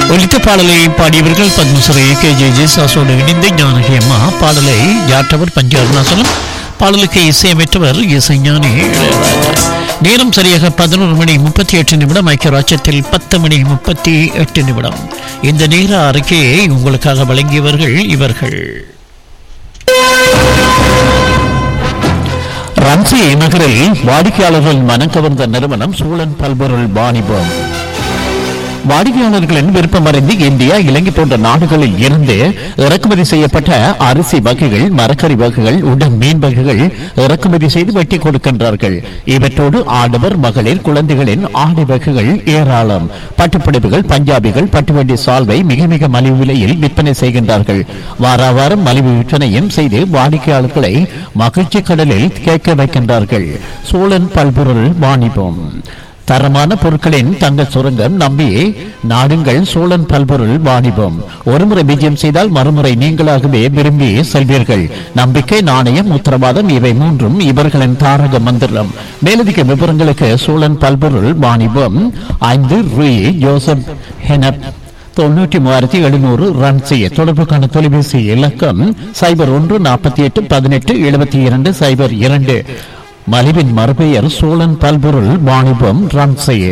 ஒலித்த பாடலை பாடியவர்கள் பத்மஸ்ரீ கே ஜே ஜேசாஸோடு இணைந்து ஞானகி அம்மா பாடலை யாற்றவர் பஞ்ச அருணாசலம் பாடலுக்கு இசையமைத்தவர் இசைஞானி இளையராஜா நேரம் சரியாக பதினோரு மணி முப்பத்தி எட்டு நிமிடம் ஐக்கிய ராஜ்யத்தில் பத்து மணி முப்பத்தி எட்டு நிமிடம் இந்த நேர அறிக்கையை உங்களுக்காக வழங்கியவர்கள் இவர்கள் ரன்சி நகரில் வாடிக்கையாளர்கள் மனம் கவர்ந்த நிறுவனம் சூழன் பல்பொருள் வாணிபம் வாடிக்கையாளர்களின் விருப்பமறிந்து இந்தியா இலங்கை போன்ற நாடுகளில் இருந்து இறக்குமதி செய்யப்பட்ட அரிசி வகைகள் மரக்கறி வகைகள் உடன் மீன் வகைகள் இறக்குமதி செய்து வெட்டி கொடுக்கின்றார்கள் இவற்றோடு ஆடவர் மகளிர் குழந்தைகளின் ஆடை வகைகள் ஏராளம் பட்டுப்புடவைகள் பஞ்சாபிகள் பட்டுவண்டி சால்வை மிக மிக மலிவு விலையில் விற்பனை செய்கின்றார்கள் வாரா வாரம் மலிவு விற்பனையும் செய்து வாடிக்கையாளர்களை மகிழ்ச்சி கடலில் கேட்க வைக்கின்றார்கள் சோழன் பல்பொருள் வாணிபம் தரமான பொருட்களின் தங்க சுரங்கம் நம்பி நாடுங்கள் சோழன் பல்பொருள் வாணிபம் ஒருமுறை விஜயம் செய்தால் மறுமுறை நீங்களாகவே விரும்பி செல்வீர்கள் நம்பிக்கை நாணயம் உத்தரவாதம் இவை மூன்றும் இவர்களின் தாரக மந்திரம் மேலதிக விவரங்களுக்கு சோழன் பல்பொருள் வாணிபம் ஐந்து ரூ ஜோசப் ஹெனப் தொண்ணூற்றி மூவாயிரத்தி எழுநூறு ரன் செய்ய தொடர்புக்கான தொலைபேசி இலக்கம் சைபர் ஒன்று நாற்பத்தி எட்டு பதினெட்டு எழுபத்தி இரண்டு சைபர் இரண்டு மலிவின் மறுபெயர் சோழன் பல்பொருள் வாணிபம் ரன் செய்ய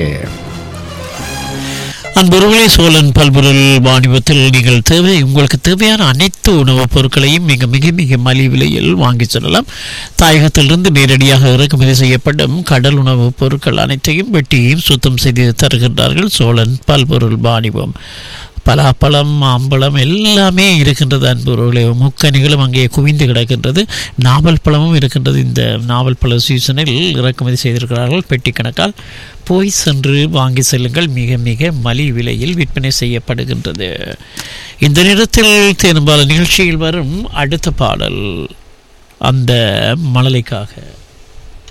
அன்பொருளே சோழன் பல்பொருள் வாணிபத்தில் நீங்கள் தேவை உங்களுக்கு தேவையான அனைத்து உணவுப் பொருட்களையும் மிக மிக மிக மலிவு விலையில் வாங்கி செல்லலாம் தாயகத்திலிருந்து நேரடியாக இறக்குமதி செய்யப்படும் கடல் உணவுப் பொருட்கள் அனைத்தையும் வெட்டியும் சுத்தம் செய்து தருகின்றார்கள் சோழன் பல்பொருள் வாணிபம் பலாப்பழம் மாம்பழம் எல்லாமே இருக்கின்றது அன்புறவுகளே முக்கணிகளும் அங்கே குவிந்து கிடக்கின்றது நாவல் பழமும் இருக்கின்றது இந்த நாவல் பழ சீசனில் இறக்குமதி செய்திருக்கிறார்கள் பெட்டி கணக்கால் போய் சென்று வாங்கி செல்லுங்கள் மிக மிக மலி விலையில் விற்பனை செய்யப்படுகின்றது இந்த நேரத்தில் தேர்பால நிகழ்ச்சியில் வரும் அடுத்த பாடல் அந்த மழலைக்காக